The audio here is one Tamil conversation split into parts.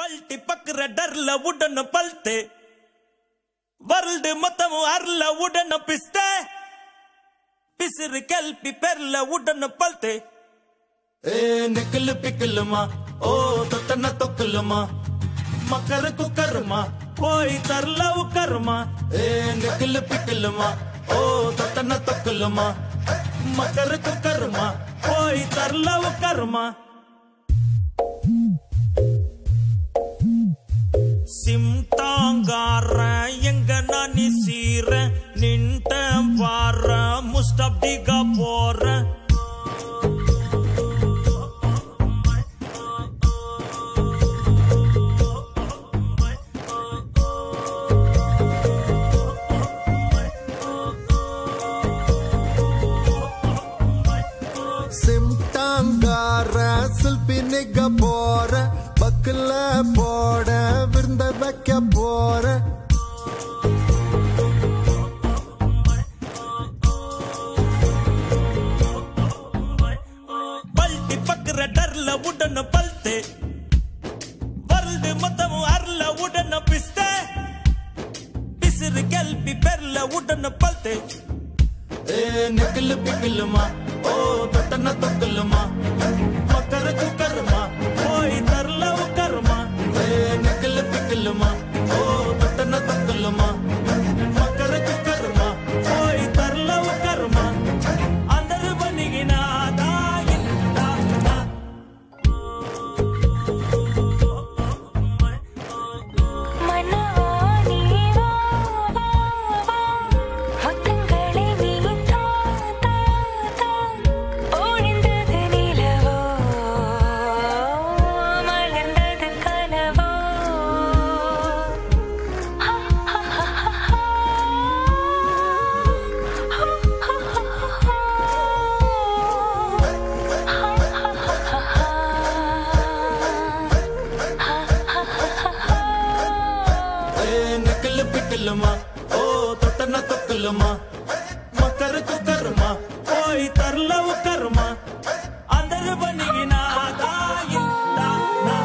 పల్టి పక్కర డర్ల ఉడన పల్తే వరల్డ్ మొత్తం అర్ల ఉడన పిస్తే పిసిరి కల్పి పెర్ల ఉడన పల్తే ఏ నిక్కలు పిక్కలమా ఓ తొట్టన తొక్కులమా మకర కుక్కరమా పోయి తర్ల ఉక్కరమా ఏ నిక్కలు పిక్కలమా ఓ తొట్టన తొక్కులమా మకర కుక్కరమా పోయి తర్ల ఉక్కరమా சிம்டாங்கார எங்க நானி சீர நின்ட வார முஸ்டப்டிகா போற சிம்டாங்கார சில்பி நிக்க போற பக்கல போட விருந்த வைக்க போற பல்டி பக்கற டர்ல உடன பல்தே வருல்டு மொத்தம் அர்ல உடன பிஸ்தே பிசிறு கல்பி பெர்ல உடன பல்தே ஏ நிக்கல் பிக்கலுமா ஓ தொட்டன தொக்கலுமா மக்கர குக்கருமா போய் தர்ல உக்கருமா ஏ நிக்கல் பிக்கலுமா ஓ தொட்டன தொக்கலுமா மக்கர குக்கருமா போய் தர்ல உக்கருமா అందరు బనిగినాదా ఇందా மனவா நீவா வா வா முத்தங்களை நீ தா தா தா ஒழிந்தது நிலவோ மலர்ந்தது கனவோ ஹா ஹா ஹா ஹா ఏ నకల్ పిక్కలమా ఓ తొట్టన తొక్కలమా మకర కుక్కరమా పోయి తర్ల ఉక్కరమా అందరు బనిగినాదా ఇందా నా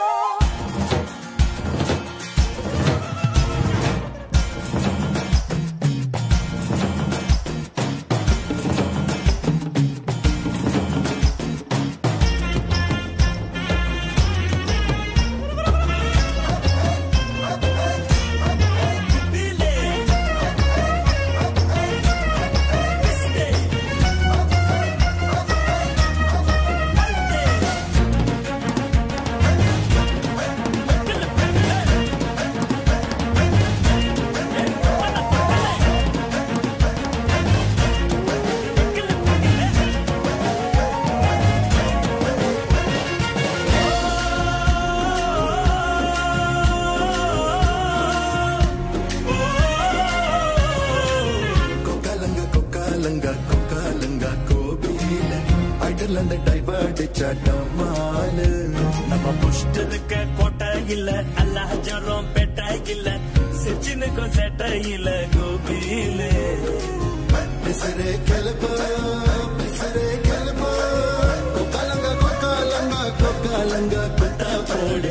கொக்காலங்க கொக்காலங்க கொக்காலங்க கோபியில அடலந்த டைவர்ட் சட்டமாலு நம்ம புஷ்டருக்கு கோட்டை இல்ல அல்லாஹ் ஜரம் பெட்டை இல்ல சிச்சினுக்கும் செட்டை இல்ல கோபியிலே பிசரே கிளப்பு பிசரே கிளப்பு கொக்காலங்க கொக்காலங்க கொக்காலங்க குட்டா போடு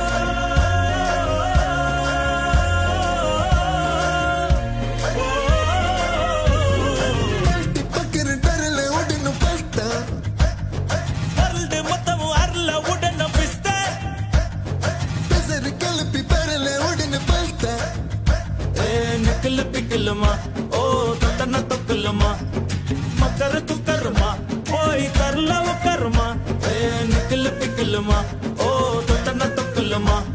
பக்கிற டரல உடனு பல்ட்டா வருல்டு மொத்தம் அருள உடன பிஸ்தே பிசரு கிளப்பி பரல உடனு பல்ட்டா ஏ நிக்கல் பிக்கலுமா ஓ தொட்டன தொக்கலுமா மக்கர குக்கருமா போய் தரல உக்கருமா ஏ நிக்கல் பிக்கலுமா ஓ தொட்டன தொக்கலுமா